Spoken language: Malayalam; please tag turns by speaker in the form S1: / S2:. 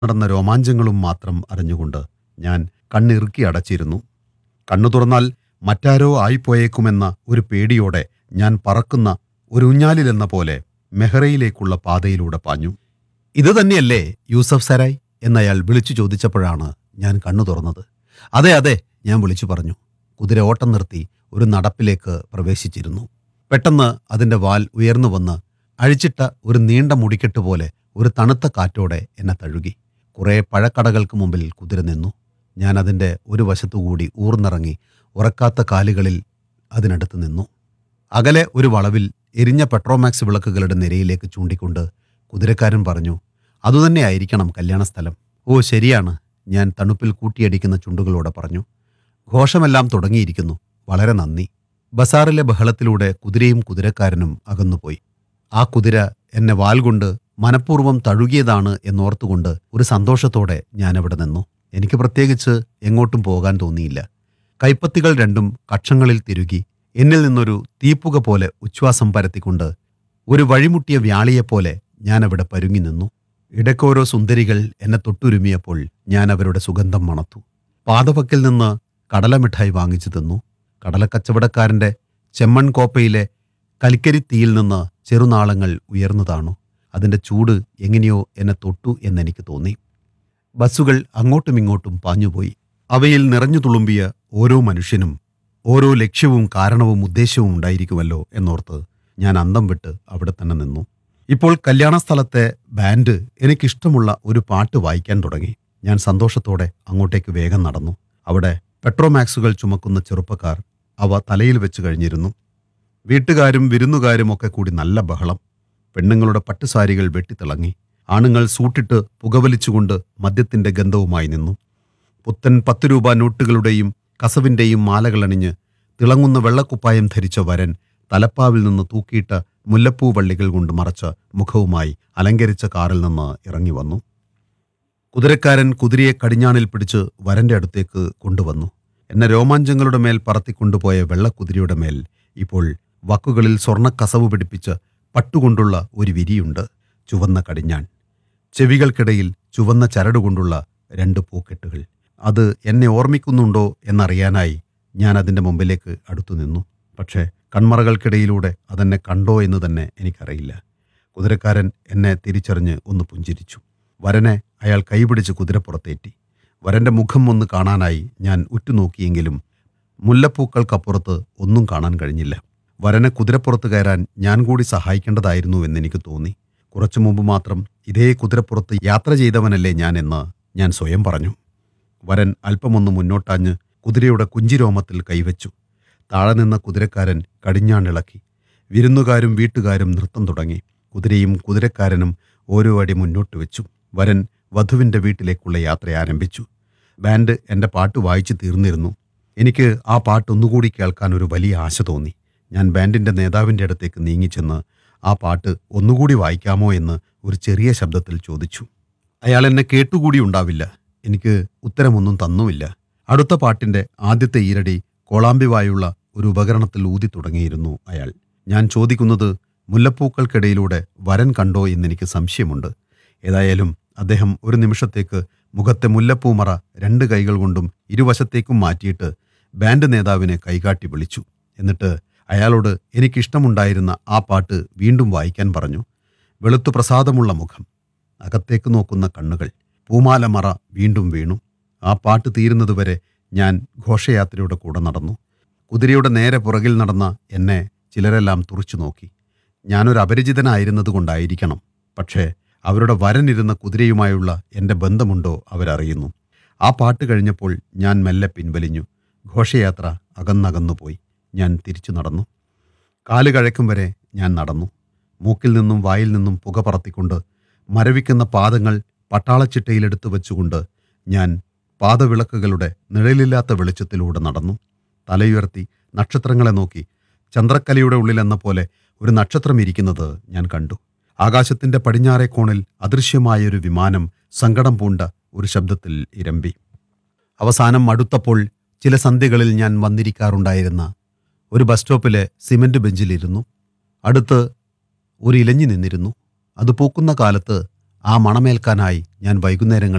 S1: നടന്ന രോമാഞ്ചങ്ങളും മാത്രം അറിഞ്ഞുകൊണ്ട് ഞാൻ കണ്ണിറുക്കി അടച്ചിരുന്നു കണ്ണു തുറന്നാൽ മറ്റാരോ ആയിപ്പോയേക്കുമെന്ന ഒരു പേടിയോടെ ഞാൻ പറക്കുന്ന ഒരു ഊഞ്ഞാലിലെന്ന പോലെ മെഹ്റയിലേക്കുള്ള പാതയിലൂടെ പാഞ്ഞു ഇത് തന്നെയല്ലേ യൂസഫ് സരായ് എന്നയാൾ വിളിച്ചു ചോദിച്ചപ്പോഴാണ് ഞാൻ കണ്ണു തുറന്നത് അതെ അതെ ഞാൻ വിളിച്ചു പറഞ്ഞു കുതിര ഓട്ടം നിർത്തി ഒരു നടപ്പിലേക്ക് പ്രവേശിച്ചിരുന്നു പെട്ടെന്ന് അതിന്റെ വാൽ ഉയർന്നു വന്ന് അഴിച്ചിട്ട ഒരു നീണ്ട മുടിക്കെട്ട് പോലെ ഒരു തണുത്ത കാറ്റോടെ എന്നെ തഴുകി കുറേ പഴക്കടകൾക്ക് മുമ്പിൽ കുതിര നിന്നു ഞാൻ അതിൻ്റെ ഒരു വശത്തുകൂടി ഊർന്നിറങ്ങി ഉറക്കാത്ത കാലുകളിൽ അതിനടുത്ത് നിന്നു അകലെ ഒരു വളവിൽ എരിഞ്ഞ പെട്രോമാക്സ് വിളക്കുകളുടെ നിരയിലേക്ക് ചൂണ്ടിക്കൊണ്ട് കുതിരക്കാരൻ പറഞ്ഞു അതുതന്നെയായിരിക്കണം കല്യാണസ്ഥലം ഓ ശരിയാണ് ഞാൻ തണുപ്പിൽ കൂട്ടിയടിക്കുന്ന ചുണ്ടുകളോടെ പറഞ്ഞു ഘോഷമെല്ലാം തുടങ്ങിയിരിക്കുന്നു വളരെ നന്ദി ബസാറിലെ ബഹളത്തിലൂടെ കുതിരയും കുതിരക്കാരനും അകന്നുപോയി ആ കുതിര എന്നെ വാൽകൊണ്ട് മനഃപൂർവ്വം തഴുകിയതാണ് എന്നോർത്തുകൊണ്ട് ഒരു സന്തോഷത്തോടെ ഞാനവിടെ നിന്നു എനിക്ക് പ്രത്യേകിച്ച് എങ്ങോട്ടും പോകാൻ തോന്നിയില്ല കൈപ്പത്തികൾ രണ്ടും കക്ഷങ്ങളിൽ തിരുകി എന്നിൽ നിന്നൊരു തീപ്പുക പോലെ ഉച്ഛ്വാസം പരത്തിക്കൊണ്ട് ഒരു വഴിമുട്ടിയ വ്യാളിയെപ്പോലെ ഞാൻ അവിടെ പരുങ്ങി നിന്നു ഇടയ്ക്കോരോ സുന്ദരികൾ എന്നെ തൊട്ടുരുമിയപ്പോൾ ഞാൻ അവരുടെ സുഗന്ധം മണത്തു പാതവക്കിൽ നിന്ന് കടലമിഠായി വാങ്ങിച്ചു തിന്നു കടലക്കച്ചവടക്കാരന്റെ ചെമ്മൺ കോപ്പയിലെ കലിക്കരിത്തീയിൽ നിന്ന് ചെറുനാളങ്ങൾ ഉയർന്നു താണു അതിന്റെ ചൂട് എങ്ങനെയോ എന്നെ തൊട്ടു എന്നെനിക്ക് തോന്നി ബസ്സുകൾ അങ്ങോട്ടും ഇങ്ങോട്ടും പാഞ്ഞുപോയി അവയിൽ നിറഞ്ഞു തുളുമ്പിയ ഓരോ മനുഷ്യനും ഓരോ ലക്ഷ്യവും കാരണവും ഉദ്ദേശവും ഉണ്ടായിരിക്കുമല്ലോ എന്നോർത്ത് ഞാൻ അന്തം വിട്ട് അവിടെ തന്നെ നിന്നു ഇപ്പോൾ കല്യാണ സ്ഥലത്തെ ബാൻഡ് എനിക്കിഷ്ടമുള്ള ഒരു പാട്ട് വായിക്കാൻ തുടങ്ങി ഞാൻ സന്തോഷത്തോടെ അങ്ങോട്ടേക്ക് വേഗം നടന്നു അവിടെ പെട്രോമാക്സുകൾ ചുമക്കുന്ന ചെറുപ്പക്കാർ അവ തലയിൽ വെച്ച് കഴിഞ്ഞിരുന്നു വീട്ടുകാരും വിരുന്നുകാരും ഒക്കെ കൂടി നല്ല ബഹളം പെണ്ണുങ്ങളുടെ പട്ടുസാരികൾ വെട്ടിത്തിളങ്ങി ആണുങ്ങൾ സൂട്ടിട്ട് പുകവലിച്ചുകൊണ്ട് മദ്യത്തിന്റെ ഗന്ധവുമായി നിന്നു പുത്തൻ പത്ത് രൂപ നോട്ടുകളുടെയും കസവിന്റെയും മാലകളണിഞ്ഞ് തിളങ്ങുന്ന വെള്ളക്കുപ്പായം ധരിച്ച വരൻ തലപ്പാവിൽ നിന്ന് തൂക്കിയിട്ട മുല്ലപ്പൂ വള്ളികൾ കൊണ്ട് മറച്ച മുഖവുമായി അലങ്കരിച്ച കാറിൽ നിന്ന് ഇറങ്ങി വന്നു കുതിരക്കാരൻ കുതിരയെ കടിഞ്ഞാണിൽ പിടിച്ച് വരന്റെ അടുത്തേക്ക് കൊണ്ടുവന്നു എന്നെ രോമാഞ്ചങ്ങളുടെ മേൽ പറത്തിക്കൊണ്ടുപോയ വെള്ളക്കുതിരയുടെ മേൽ ഇപ്പോൾ വക്കുകളിൽ സ്വർണ്ണക്കസവ് പിടിപ്പിച്ച് പട്ടുകൊണ്ടുള്ള ഒരു വിരിയുണ്ട് ചുവന്ന കടിഞ്ഞാൺ ചെവികൾക്കിടയിൽ ചുവന്ന ചരടുകൊണ്ടുള്ള രണ്ട് പൂക്കെട്ടുകൾ അത് എന്നെ ഓർമ്മിക്കുന്നുണ്ടോ എന്നറിയാനായി ഞാൻ അതിൻ്റെ മുമ്പിലേക്ക് അടുത്തു നിന്നു പക്ഷേ കൺമറകൾക്കിടയിലൂടെ അതെന്നെ കണ്ടോ എന്ന് തന്നെ എനിക്കറിയില്ല കുതിരക്കാരൻ എന്നെ തിരിച്ചറിഞ്ഞ് ഒന്ന് പുഞ്ചിരിച്ചു വരനെ അയാൾ കൈപിടിച്ച് കുതിരപ്പുറത്തേറ്റി വരന്റെ മുഖം ഒന്ന് കാണാനായി ഞാൻ ഉറ്റുനോക്കിയെങ്കിലും മുല്ലപ്പൂക്കൾക്കപ്പുറത്ത് ഒന്നും കാണാൻ കഴിഞ്ഞില്ല വരനെ കുതിരപ്പുറത്ത് കയറാൻ ഞാൻ കൂടി സഹായിക്കേണ്ടതായിരുന്നു എന്നെനിക്ക് തോന്നി കുറച്ചു മുമ്പ് മാത്രം ഇതേ കുതിരപ്പുറത്ത് യാത്ര ചെയ്തവനല്ലേ ഞാൻ എന്ന് ഞാൻ സ്വയം പറഞ്ഞു വരൻ അല്പമൊന്ന് മുന്നോട്ടാഞ്ഞ് കുതിരയുടെ കുഞ്ചിരോമത്തിൽ കൈവച്ചു താഴെ നിന്ന കുതിരക്കാരൻ കടിഞ്ഞാണിളക്കി വിരുന്നുകാരും വീട്ടുകാരും നൃത്തം തുടങ്ങി കുതിരയും കുതിരക്കാരനും ഓരോ അടി മുന്നോട്ട് വെച്ചു വരൻ വധുവിൻ്റെ വീട്ടിലേക്കുള്ള യാത്ര ആരംഭിച്ചു ബാൻഡ് എൻ്റെ പാട്ട് വായിച്ചു തീർന്നിരുന്നു എനിക്ക് ആ പാട്ട് ഒന്നുകൂടി കേൾക്കാൻ ഒരു വലിയ ആശ തോന്നി ഞാൻ ബാൻഡിൻ്റെ നേതാവിൻ്റെ അടുത്തേക്ക് നീങ്ങിച്ചെന്ന് ആ പാട്ട് ഒന്നുകൂടി വായിക്കാമോ എന്ന് ഒരു ചെറിയ ശബ്ദത്തിൽ ചോദിച്ചു അയാൾ എന്നെ കേട്ടുകൂടി ഉണ്ടാവില്ല എനിക്ക് ഉത്തരമൊന്നും തന്നുമില്ല അടുത്ത പാട്ടിന്റെ ആദ്യത്തെ ഈരടി കോളാമ്പിവായുള്ള ഒരു ഉപകരണത്തിൽ ഊതി തുടങ്ങിയിരുന്നു അയാൾ ഞാൻ ചോദിക്കുന്നത് മുല്ലപ്പൂക്കൾക്കിടയിലൂടെ വരൻ കണ്ടോ എന്നെനിക്ക് സംശയമുണ്ട് ഏതായാലും അദ്ദേഹം ഒരു നിമിഷത്തേക്ക് മുഖത്തെ മുല്ലപ്പൂമറ രണ്ട് കൈകൾ കൊണ്ടും ഇരുവശത്തേക്കും മാറ്റിയിട്ട് ബാൻഡ് നേതാവിനെ കൈകാട്ടി വിളിച്ചു എന്നിട്ട് അയാളോട് എനിക്കിഷ്ടമുണ്ടായിരുന്ന ആ പാട്ട് വീണ്ടും വായിക്കാൻ പറഞ്ഞു വെളുത്തു പ്രസാദമുള്ള മുഖം അകത്തേക്ക് നോക്കുന്ന കണ്ണുകൾ പൂമാലമറ വീണ്ടും വീണു ആ പാട്ട് തീരുന്നതുവരെ ഞാൻ ഘോഷയാത്രയുടെ കൂടെ നടന്നു കുതിരയുടെ നേരെ പുറകിൽ നടന്ന എന്നെ ചിലരെല്ലാം തുറച്ചു നോക്കി ഞാനൊരു അപരിചിതനായിരുന്നതുകൊണ്ടായിരിക്കണം പക്ഷേ അവരുടെ വരനിരുന്ന കുതിരയുമായുള്ള എൻ്റെ ബന്ധമുണ്ടോ അവരറിയുന്നു ആ പാട്ട് കഴിഞ്ഞപ്പോൾ ഞാൻ മെല്ലെ പിൻവലിഞ്ഞു ഘോഷയാത്ര അകന്നകന്നു പോയി ഞാൻ തിരിച്ചു നടന്നു കാല് കഴക്കും വരെ ഞാൻ നടന്നു മൂക്കിൽ നിന്നും വായിൽ നിന്നും പുക പറത്തിക്കൊണ്ട് മരവിക്കുന്ന പാദങ്ങൾ പട്ടാളച്ചിട്ടയിലെടുത്തു വെച്ചുകൊണ്ട് ഞാൻ പാദവിളക്കുകളുടെ നിഴലില്ലാത്ത വെളിച്ചത്തിലൂടെ നടന്നു തലയുയർത്തി നക്ഷത്രങ്ങളെ നോക്കി ചന്ദ്രക്കലയുടെ ഉള്ളിലെന്ന പോലെ ഒരു നക്ഷത്രം ഇരിക്കുന്നത് ഞാൻ കണ്ടു ആകാശത്തിന്റെ പടിഞ്ഞാറേ കോണിൽ അദൃശ്യമായൊരു വിമാനം സങ്കടം പൂണ്ട ഒരു ശബ്ദത്തിൽ ഇരമ്പി അവസാനം മടുത്തപ്പോൾ ചില സന്ധ്യകളിൽ ഞാൻ വന്നിരിക്കാറുണ്ടായിരുന്ന ഒരു ബസ് സ്റ്റോപ്പിലെ സിമന്റ് ബെഞ്ചിലിരുന്നു അടുത്ത് ഒരു ഇലഞ്ഞി നിന്നിരുന്നു അത് പൂക്കുന്ന കാലത്ത് ആ മണമേൽക്കാനായി ഞാൻ വൈകുന്നേരങ്ങളിൽ